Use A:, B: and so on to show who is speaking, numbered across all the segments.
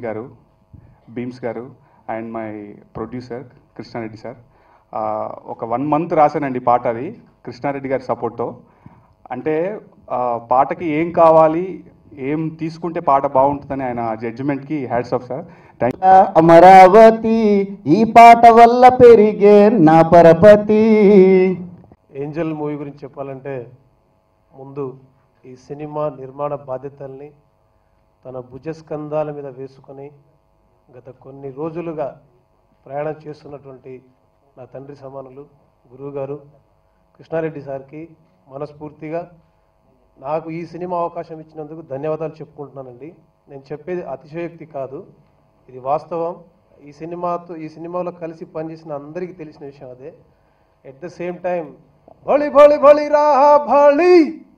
A: గారు బీమ్స్ గారు and my producer Krishna Reddy sir ఆ, ఒక వన్ మంత్ రాశానండి పాట అది కృష్ణారెడ్డి గారి సపోర్ట్తో అంటే ఆ, పాటకి ఏం కావాలి ఏం తీసుకుంటే పాట బాగుంటుందని ఆయన జడ్జిమెంట్కి hats off sir thank
B: Amaravati ఈ పాట వల్ల పెరిగే నా పరపతి
C: ఏంజల్ మూవీ గురించి చెప్పాలంటే ముందు ఈ సినిమా నిర్మాణ బాధ్యతల్ని తన భుజస్కంధాల మీద వేసుకొని గత కొన్ని రోజులుగా ప్రయాణం చేస్తున్నటువంటి నా తండ్రి సమానులు గురువుగారు కృష్ణారెడ్డి సార్కి మనస్ఫూర్తిగా నాకు ఈ సినిమా అవకాశం ఇచ్చినందుకు ధన్యవాదాలు చెప్పుకుంటున్నానండి నేను చెప్పేది అతిశయోక్తి కాదు ఇది వాస్తవం ఈ సినిమాతో ఈ సినిమాలో కలిసి పనిచేసిన అందరికీ తెలిసిన విషయం అదే ఎట్ ద సేమ్ టైం భళి భళి భళి రాహా భళి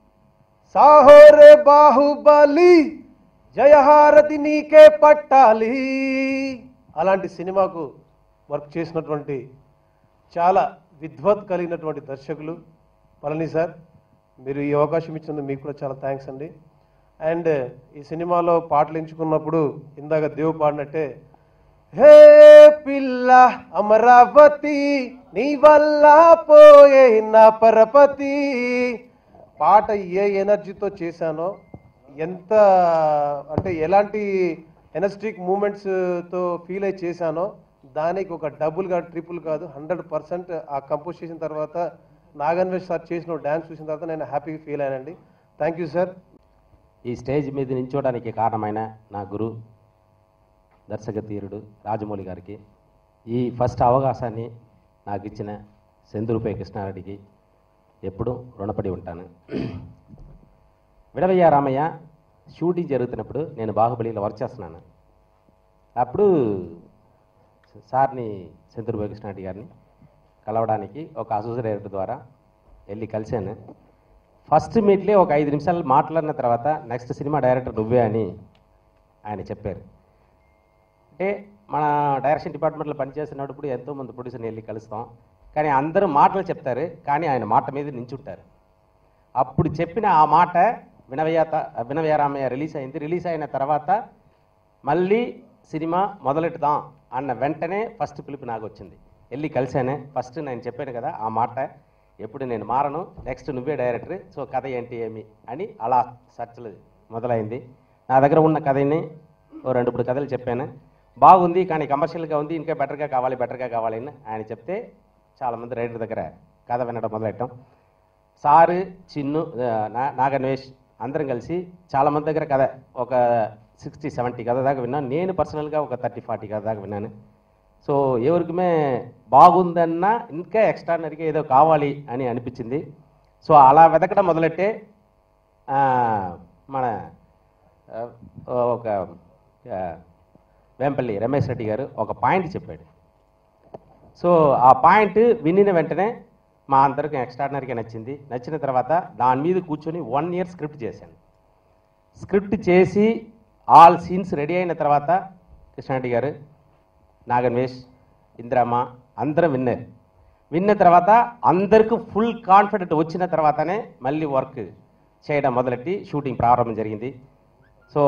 C: సాహోరే బాహుబలి జయహారతి నీకే పట్టాలి అలాంటి సినిమాకు వర్క్ చేసినటువంటి చాలా విద్వత్ కలిగినటువంటి దర్శకులు పళని సార్ మీరు ఈ అవకాశం ఇచ్చినందుకు మీకు కూడా చాలా థ్యాంక్స్ అండి అండ్ ఈ సినిమాలో పాటలు ఎంచుకున్నప్పుడు ఇందాక దేవు పాడినట్టే హే పిల్ల అమరావతి నీ వల్ల పోయే నా పరపతి పాట ఏ ఎనర్జీతో చేశానో ఎంత అంటే ఎలాంటి ఎనర్జెటిక్ మూమెంట్స్తో ఫీల్ అయి చేశానో దానికి ఒక డబుల్ కాదు ట్రిపుల్ కాదు హండ్రెడ్ పర్సెంట్ ఆ కంపోజ్ చేసిన తర్వాత నాగన్వేష్ సార్ చేసిన డ్యాన్స్ చూసిన తర్వాత నేను హ్యాపీగా ఫీల్ అయ్యానండి థ్యాంక్ యూ సార్
D: ఈ స్టేజ్ మీద నించోడానికి కారణమైన నా గురు దర్శక తీరుడు రాజమౌళి గారికి ఈ ఫస్ట్ అవకాశాన్ని నాకు ఇచ్చిన సెందురుపై కృష్ణారెడ్డికి ఎప్పుడూ రుణపడి ఉంటాను విడవయ్య రామయ్య షూటింగ్ జరుగుతున్నప్పుడు నేను బాహుబలిలో వర్క్ చేస్తున్నాను అప్పుడు సార్ని సెంతురుపై కృష్ణారెడ్డి గారిని కలవడానికి ఒక అసోసియేట్ డైరెక్టర్ ద్వారా వెళ్ళి కలిశాను ఫస్ట్ మీట్లే ఒక ఐదు నిమిషాలు మాట్లాడిన తర్వాత నెక్స్ట్ సినిమా డైరెక్టర్ నువ్వే అని ఆయన చెప్పారు అంటే మన డైరెక్షన్ డిపార్ట్మెంట్లో పనిచేస్తున్నప్పుడు ఎంతోమంది ప్రొడ్యూసర్ని వెళ్ళి కలుస్తాం కానీ అందరూ మాటలు చెప్తారు కానీ ఆయన మాట మీద నించుంటారు అప్పుడు చెప్పిన ఆ మాట వినవయ్య త- వినవయ్య రామయ్య రిలీజ్ అయింది రిలీజ్ అయిన తర్వాత మళ్ళీ సినిమా మొదలెట్టుదాం అన్న వెంటనే ఫస్ట్ పిలుపు నాకు వచ్చింది వెళ్ళి కలిశాను ఫస్ట్ నేను చెప్పాను కదా ఆ మాట ఎప్పుడు నేను మారను నెక్స్ట్ నువ్వే డైరెక్టర్ సో కథ ఏంటి ఏమి అని అలా చర్చలు మొదలైంది నా దగ్గర ఉన్న కథని ఓ రెండు మూడు కథలు చెప్పాను బాగుంది కానీ కమర్షియల్గా ఉంది ఇంకా బెటర్గా కావాలి బెటర్గా కావాలి అని ఆయన చెప్తే చాలామంది రైటర్ దగ్గర కథ వినడం మొదలెట్టాం సారు చిన్ను ఆ, నా- నాగన్వేష్ అందరం కలిసి చాలా మంది దగ్గర కథ ఒక సిక్స్టీ సెవెంటీ కథ దాకా విన్నాను నేను పర్సనల్గా ఒక థర్టీ ఫార్టీ కథ దాకా విన్నాను సో ఎవరికిమే బాగుందన్నా ఇంకా ఎక్స్ట్రానరీగా ఏదో కావాలి అని అనిపించింది సో అలా వెతకడం మొదలెట్టే ఆ, మన ఆ, ఒక ఆ, వేంపల్లి రమేష్ రెడ్డి గారు ఒక పాయింట్ చెప్పాడు సో ఆ పాయింట్ వినిన వెంటనే మా అందరికి ఎక్స్ట్రాడినరీగా నచ్చింది నచ్చిన తర్వాత దాని మీద కూర్చొని వన్ ఇయర్ స్క్రిప్ట్ చేశాను స్క్రిప్ట్ చేసి ఆల్ సీన్స్ రెడీ అయిన తర్వాత కృష్ణారెడ్డి గారు నాగన్వేష్ ఇందిరామ అందరం విన్నారు విన్న తర్వాత అందరికి ఫుల్ కాన్ఫిడెంట్ వచ్చిన తర్వాతనే మళ్ళీ వర్క్ చేయడం మొదలెట్టి షూటింగ్ ప్రారంభం జరిగింది సో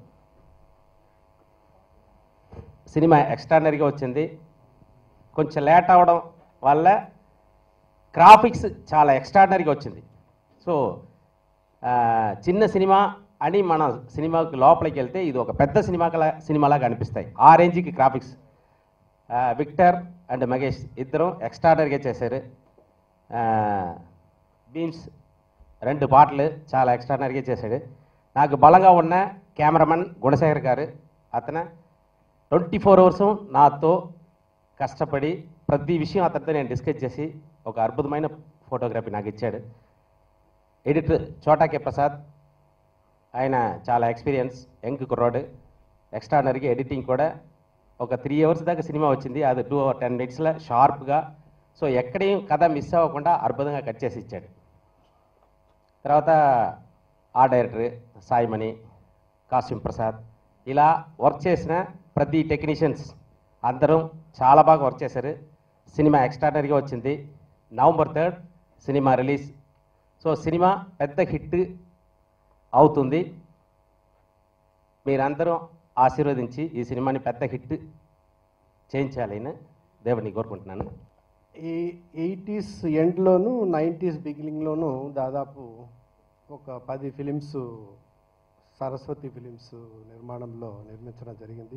D: సినిమా ఎక్స్ట్రానరీగా వచ్చింది కొంచెం లేట్ అవడం వల్ల గ్రాఫిక్స్ చాలా ఎక్స్ట్రాడినరీగా వచ్చింది సో ఆ, చిన్న సినిమా అని మన సినిమాకి లోపలికి వెళ్తే ఇది ఒక పెద్ద సినిమాకలా సినిమాలాగా అనిపిస్తాయి ఆ రేంజ్కి గ్రాఫిక్స్ ఆ, విక్టర్ అండ్ మగేష్ ఇద్దరం ఎక్స్ట్రాడనరీగా చేశారు ఆ, బీమ్స్ రెండు పాటలు చాలా ఎక్స్ట్రాడనరీగా చేశాడు నాకు బలంగా ఉన్న కెమెరామన్ గుణశేఖర్ గారు అతను ట్వంటీ ఫోర్ అవర్స్ నాతో కష్టపడి ప్రతి విషయం అతనితో నేను డిస్కస్ చేసి ఒక అద్భుతమైన ఫోటోగ్రఫీ నాకు ఇచ్చాడు ఎడిటర్ చోటాకే ప్రసాద్ ఆయన చాలా ఎక్స్పీరియన్స్ యంగ్ కుర్రాడు ఎక్స్ట్రానరీగా ఎడిటింగ్ కూడా ఒక త్రీ అవర్స్ దాకా సినిమా వచ్చింది అది టూ అవర్ టెన్ మినిట్స్లో షార్ప్గా సో ఎక్కడేం కథ మిస్ అవ్వకుండా అద్భుతంగా కట్ చేసి ఇచ్చాడు తర్వాత ఆ డైరెక్టర్ సాయిమణి కాసిం ప్రసాద్ ఇలా వర్క్ చేసిన ప్రతి టెక్నీషియన్స్ అందరం చాలా బాగా వర్క్ చేశారు సినిమా ఎక్స్ట్రాడనరీగా వచ్చింది నవంబర్ థర్డ్ సినిమా రిలీజ్ సో సినిమా పెద్ద హిట్ అవుతుంది మీరందరూ ఆశీర్వదించి ఈ సినిమాని పెద్ద హిట్ చేయించాలని దేవుడిని కోరుకుంటున్నాను
C: ఈ ఎయిటీస్ ఎండ్లోను నైంటీస్ బిగినింగ్లోను దాదాపు ఒక పది ఫిలిమ్స్ సరస్వతి ఫిలిమ్స్ నిర్మాణంలో నిర్మించడం జరిగింది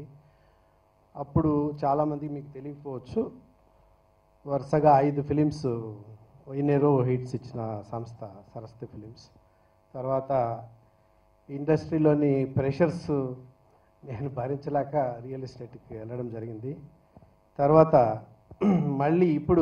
C: అప్పుడు చాలామంది మీకు తెలియకపోవచ్చు వరుసగా ఐదు ఫిలిమ్స్ ఇన్నేరో హిట్స్ ఇచ్చిన సంస్థ సరస్వతి ఫిలిమ్స్ తర్వాత ఇండస్ట్రీలోని ప్రెషర్స్ నేను భరించలేక రియల్ ఎస్టేట్కి వెళ్ళడం జరిగింది తర్వాత మళ్ళీ ఇప్పుడు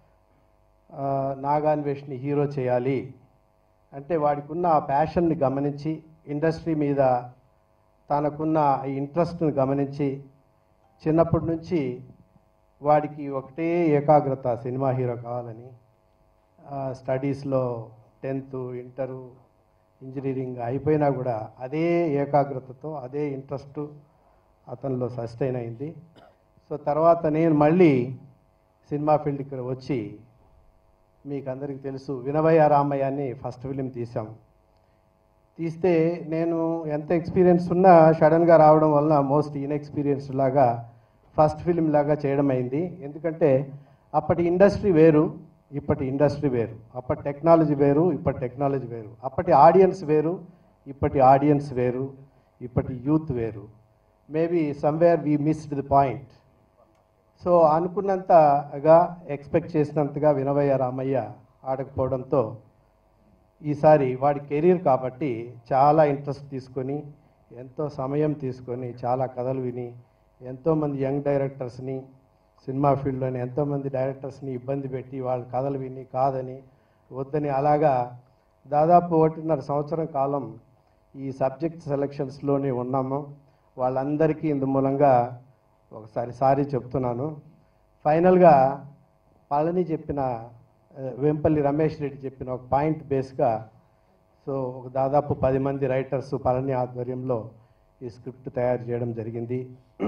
C: ఆ, నాగాన్వేష్ని హీరో చేయాలి అంటే వాడికి ఉన్న ఆ ప్యాషన్ని గమనించి ఇండస్ట్రీ మీద తనకున్న ఈ ఇంట్రెస్ట్ని గమనించి చిన్నప్పటి నుంచి వాడికి ఒకటే ఏకాగ్రత సినిమా హీరో కావాలని స్టడీస్లో టెన్త్ ఇంటరు ఇంజనీరింగ్ అయిపోయినా కూడా అదే ఏకాగ్రతతో అదే ఇంట్రెస్ట్ అతనిలో సస్టైన్ అయింది సో తర్వాత నేను మళ్ళీ సినిమా ఫీల్డ్కి వచ్చి మీకు అందరికీ తెలుసు వినవయ్య రామయ్య అని ఫస్ట్ ఫిలిం తీసాం తీస్తే నేను ఎంత ఎక్స్పీరియన్స్ ఉన్నా సడన్గా రావడం వలన మోస్ట్ ఇన్ఎక్స్పీరియన్స్ లాగా ఫస్ట్ ఫిలిం లాగా చేయడం అయింది ఎందుకంటే అప్పటి ఇండస్ట్రీ వేరు ఇప్పటి ఇండస్ట్రీ వేరు అప్పటి టెక్నాలజీ వేరు ఇప్పటి టెక్నాలజీ వేరు అప్పటి ఆడియన్స్ వేరు ఇప్పటి ఆడియన్స్ వేరు ఇప్పటి యూత్ వేరు maybe somewhere we missed the point so అనుకున్నంతగా ఎక్స్పెక్ట్ చేసినంతగా వినవయ్య రామయ్య ఆడకపోవడంతో ఈసారి వాడి కెరీర్ కాబట్టి చాలా ఇంట్రెస్ట్ తీసుకొని ఎంతో సమయం తీసుకొని చాలా కథలు విని ఎంతోమంది యంగ్ డైరెక్టర్స్ని సినిమా ఫీల్డ్లోని ఎంతోమంది డైరెక్టర్స్ని ఇబ్బంది పెట్టి వాళ్ళ కథలు విని కాదని వద్దని అలాగా దాదాపు ఒకటిన్నర సంవత్సరం కాలం ఈ సబ్జెక్ట్ సెలక్షన్స్లోనే ఉన్నాము వాళ్ళందరికీ ఇందు మూలంగా ఒకసారి సారీ చెప్తున్నాను ఫైనల్గా పళని చెప్పిన ఆ, వెంపల్లి రమేష్ రెడ్డి చెప్పిన ఒక పాయింట్ బేస్గా సో ఒక దాదాపు పది మంది రైటర్స్ పళని ఆధ్వర్యంలో ఈ స్క్రిప్ట్ తయారు చేయడం జరిగింది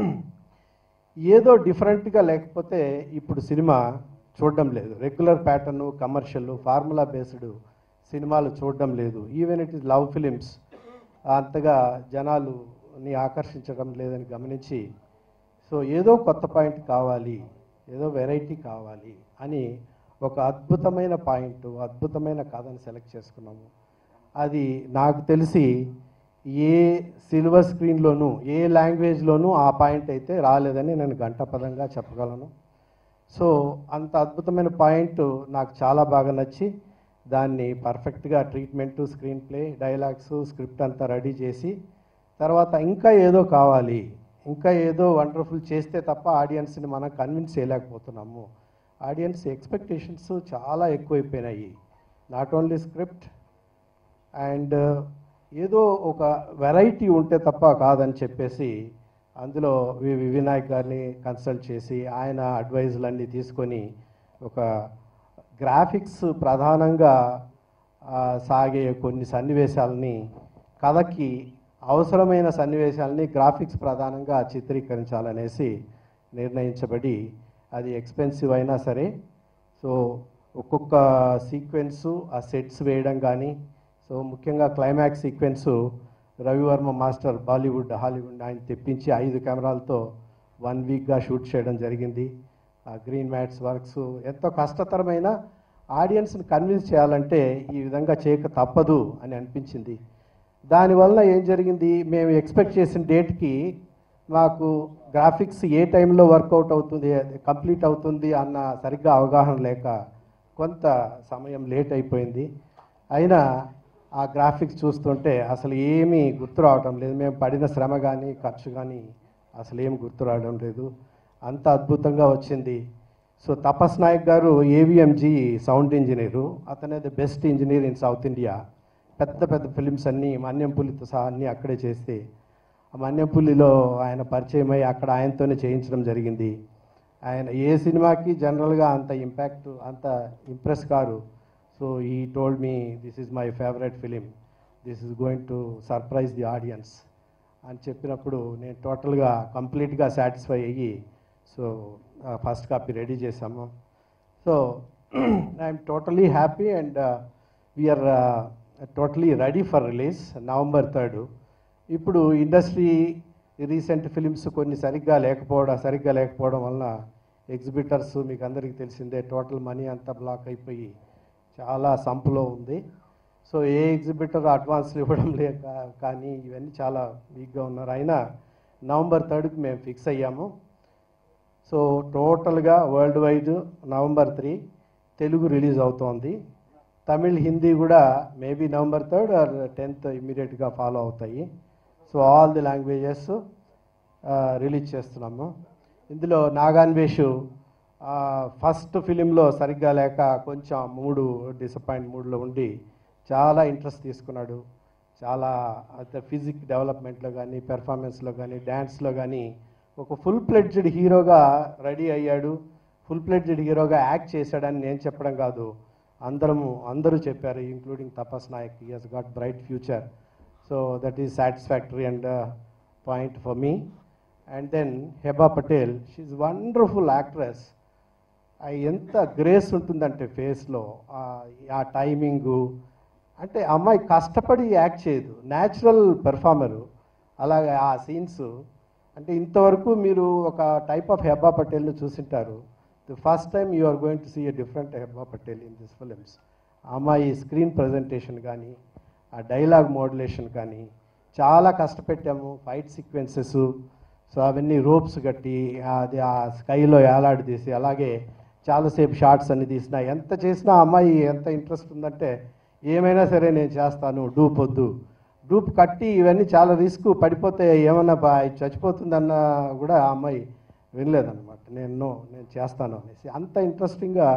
C: ఏదో డిఫరెంట్గా లేకపోతే ఇప్పుడు సినిమా చూడడం లేదు regular pattern commercial formula based సినిమాలు చూడడం లేదు even it is love films అంతగా జనాలుని ఆకర్షించడం లేదని గమనించి సో ఏదో కొత్త పాయింట్ కావాలి ఏదో వెరైటీ కావాలి అని ఒక అద్భుతమైన పాయింట్ అద్భుతమైన కథను సెలెక్ట్ చేసుకున్నాము అది నాకు తెలిసి ఏ సిల్వర్ స్క్రీన్లోనూ ఏ లాంగ్వేజ్లోనూ ఆ పాయింట్ అయితే రాలేదని నేను గంటపదంగా చెప్పగలను సో అంత అద్భుతమైన పాయింట్ నాకు చాలా బాగా నచ్చి దాన్ని పర్ఫెక్ట్గా treatment screenplay dialogues script అంతా రెడీ చేసి తర్వాత ఇంకా ఏదో కావాలి ఇంకా ఏదో వండర్ఫుల్ చేస్తే తప్ప ఆడియన్స్ని మనం కన్విన్స్ చేయలేకపోతున్నాము ఆడియన్స్ ఎక్స్పెక్టేషన్స్ చాలా ఎక్కువైపోయినాయి నాట్ ఓన్లీ స్క్రిప్ట్ అండ్ ఏదో ఒక వెరైటీ ఉంటే తప్ప కాదని చెప్పేసి అందులో వి వి వినాయక్ గారిని కన్సల్ట్ చేసి ఆయన అడ్వైజులన్నీ తీసుకొని ఒక గ్రాఫిక్స్ ప్రధానంగా ఆ, సాగే కొన్ని సన్నివేశాలని కథకి అవసరమైన సన్నివేశాలని గ్రాఫిక్స్ ప్రధానంగా చిత్రీకరించాలనేసి నిర్ణయించబడి అది ఎక్స్పెన్సివ్ అయినా సరే సో ఒక్కొక్క సీక్వెన్సు ఆ సెట్స్ వేయడం కానీ సో ముఖ్యంగా climax sequence Ravivarma master Bollywood Hollywood ఆయన తెప్పించి ఐదు కెమెరాలతో వన్ వీక్గా షూట్ చేయడం జరిగింది ఆ గ్రీన్ మ్యాట్స్ వర్క్స్ ఎంతో కష్టతరమైన ఆడియన్స్ని కన్విన్స్ చేయాలంటే ఈ విధంగా చేయక తప్పదు అని అనిపించింది దానివల్ల ఏం జరిగింది మేము ఎక్స్పెక్ట్ చేసిన డేట్కి మాకు గ్రాఫిక్స్ ఏ టైంలో వర్కౌట్ అవుతుంది కంప్లీట్ అవుతుంది అన్న సరిగ్గా అవగాహన లేక కొంత సమయం లేట్ అయిపోయింది అయినా ఆ గ్రాఫిక్స్ చూస్తుంటే అసలు ఏమీ గుర్తు రావటం లేదు మేము పడిన శ్రమ కానీ ఖర్చు కానీ అసలు ఏం గుర్తు రావడం లేదు అంత అద్భుతంగా వచ్చింది సో తపస్ నాయక్ గారు ఏవిఎంజీ సౌండ్ ఇంజనీరు అతనే the best engineer in South India పెద్ద పెద్ద ఫిలిమ్స్ అన్నీ మన్యంపులితో సహా అన్నీ అక్కడే చేస్తే ఆ మన్యంపుల్లిలో ఆయన పరిచయం అయ్యి అక్కడ ఆయనతోనే చేయించడం జరిగింది ఆయన ఏ సినిమాకి జనరల్గా అంత ఇంపాక్ట్ అంత ఇంప్రెస్ కారు సో ఈ told me this is my favourite film this is going to surprise the audience అని చెప్పినప్పుడు నేను టోటల్గా కంప్లీట్గా సాటిస్ఫై అయ్యి సో ఫస్ట్ కాపీ రెడీ చేశాము so I'm totally happy and we're totally ready for release November third ఇప్పుడు industry ఈ recent films కొన్ని సరిగ్గా లేకపోవడం సరిగ్గా లేకపోవడం వలన ఎగ్జిబిటర్స్ మీకు అందరికీ తెలిసిందే టోటల్ మనీ అంతా బ్లాక్ అయిపోయి చాలా సంపులో ఉంది సో ఏ ఎగ్జిబిటర్ అడ్వాన్స్లు ఇవ్వడం లేక కానీ ఇవన్నీ చాలా వీక్గా ఉన్నారు అయినా నవంబర్ థర్డ్కి మేము ఫిక్స్ అయ్యాము సో టోటల్గా worldwide November three Telugu release అవుతోంది తమిళ్ హిందీ కూడా maybe November third or tenth ఇమీడియట్గా ఫాలో అవుతాయి so all the languages release చేస్తున్నాము ఇందులో నాగాన్వేషు ఫస్ట్ ఫిలింలో సరిగ్గా లేక కొంచెం మూడు డిసప్పాయింట్ మూడులో ఉండి చాలా ఇంట్రెస్ట్ తీసుకున్నాడు చాలా అయితే ఫిజిక్ డెవలప్మెంట్లో కానీ పెర్ఫార్మెన్స్లో కానీ డ్యాన్స్లో కానీ ఒక ఫుల్ ప్లెడ్జ్డ్ హీరోగా రెడీ అయ్యాడు ఫుల్ ప్లెడ్జ్డ్ హీరోగా యాక్ట్ చేశాడని నేను చెప్పడం కాదు అందరము అందరూ చెప్పారు including Tapas Nayak he he's got bright future so that is satisfactory and point for me and then Hebah Patel she's wonderful actress ఆ ఎంత గ్రేస్ ఉంటుందంటే ఫేస్లో ఆ టైమింగు అంటే అమ్మాయి కష్టపడి యాక్ట్ చేయదు న్యాచురల్ పెర్ఫార్మరు అలాగే ఆ సీన్స్ అంటే ఇంతవరకు మీరు ఒక టైప్ ఆఫ్ హెబ్బా పటేల్ని చూసింటారు the first time you are going to see a different Hebah Patel in this films అమ్మాయి స్క్రీన్ ప్రజెంటేషన్ కానీ ఆ డైలాగ్ మోడ్యులేషన్ కానీ చాలా కష్టపెట్టాము ఫైట్ సీక్వెన్సెస్ సో అవన్నీ రోప్స్ కట్టి అది ఆ స్కైలో ఏలాడదీసి అలాగే చాలాసేపు షార్ట్స్ అన్ని తీసిన ఎంత చేసినా ఆ అమ్మాయి ఎంత ఇంట్రెస్ట్ ఉందంటే ఏమైనా సరే నేను చేస్తాను డూప్ వద్దు డూప్ కట్టి ఇవన్నీ చాలా రిస్క్ పడిపోతే ఏమన్నా బా- చచ్చిపోతుందన్న కూడా ఆ అమ్మాయి వినలేదన్నమాట నేను నో నేను చేస్తాను అనేసి అంత ఇంట్రెస్టింగ్గా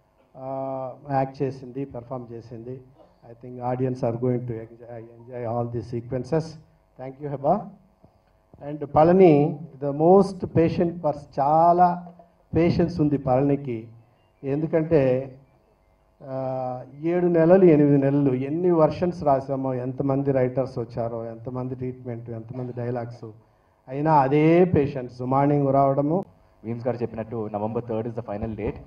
C: యాక్ట్ చేసింది పెర్ఫామ్ చేసింది I think audience are going to enjoy enjoy all the sequences thank you Hebah and Palani the most patient person చాలా పేషెన్స్ ఉంది పళనికి ఎందుకంటే ఆ, ఏడు నెలలు ఎనిమిది నెలలు ఎన్ని వర్షన్స్ రాసామో ఎంతమంది రైటర్స్ వచ్చారో ఎంతమంది ట్రీట్మెంట్ ఎంతమంది డైలాగ్స్ అయినా అదే పేషెన్స్ మార్నింగ్ రావడము
E: వీమ్స్ గారు చెప్పినట్టు November third is the final date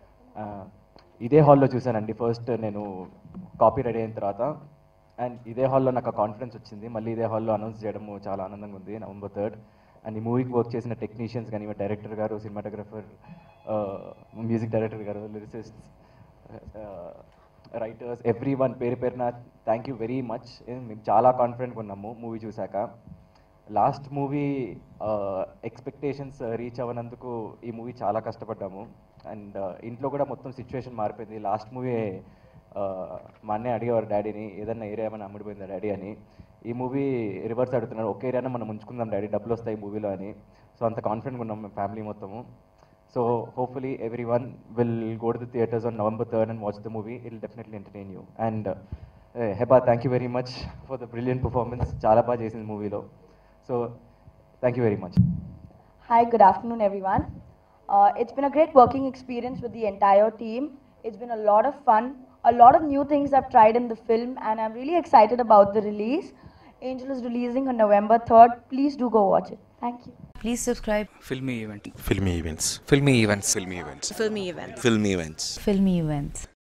E: ఇదే హాల్లో చూశానండి ఫస్ట్ నేను కాపీ రెడీ అయిన తర్వాత అండ్ ఇదే హాల్లో నాకు కాన్ఫిడెన్స్ వచ్చింది మళ్ళీ ఇదే హాల్లో అనౌన్స్ చేయడము చాలా ఆనందంగా ఉంది నవంబర్ థర్డ్ అండ్ ఈ మూవీకి వర్క్ చేసిన టెక్నీషియన్స్ కానీ డైరెక్టర్ గారు సినిమాటోగ్రఫర్ మ్యూజిక్ డైరెక్టర్ గారు లిరిసిస్ట్ రైటర్స్ ఎవ్రీ వన్ పేరు పేరున థ్యాంక్ యూ వెరీ మచ్ మేము చాలా కాన్ఫిడెంట్గా ఉన్నాము మూవీ చూశాక లాస్ట్ మూవీ ఎక్స్పెక్టేషన్స్ రీచ్ అవ్వనందుకు ఈ మూవీ చాలా కష్టపడ్డాము అండ్ ఇంట్లో కూడా మొత్తం సిచ్యువేషన్ మారిపోయింది లాస్ట్ మూవీ మా అన్నయ్య అడిగేవారు డాడీని ఏదన్నా ఏరియా ఏమైనా అమ్ముడిపోయిందా డాడీ అని ఈ మూవీ రివర్స్ అడుగుతున్నారు ఒకే ఏరియానే మనం ఉంచుకుందాం డాడీ డబ్బులు వస్తాయి మూవీలో అని సో అంత కాన్ఫిడెంట్గా ఉన్నాం మేము ఫ్యామిలీ మొత్తము so hopefully everyone will go to the theatres on November third and watch the movie will definitely entertain you and Hebah thank you very much for the brilliant performance చాలా బాగా చేసింది మూవీలో so thank you very much
F: Hi, good afternoon, everyone. Uh, it's been a great working experience with the entire team. It's been a lot of fun, a lot of new things I've tried in the film, and I'm really excited about the release. Angel is releasing on November 3rd. Please do go watch it. Thank you.
G: Please subscribe
H: filmy event
I: filmy events
H: filmy events
I: filmy events
G: Filmy Events.
I: filmy events
G: Filmy Events.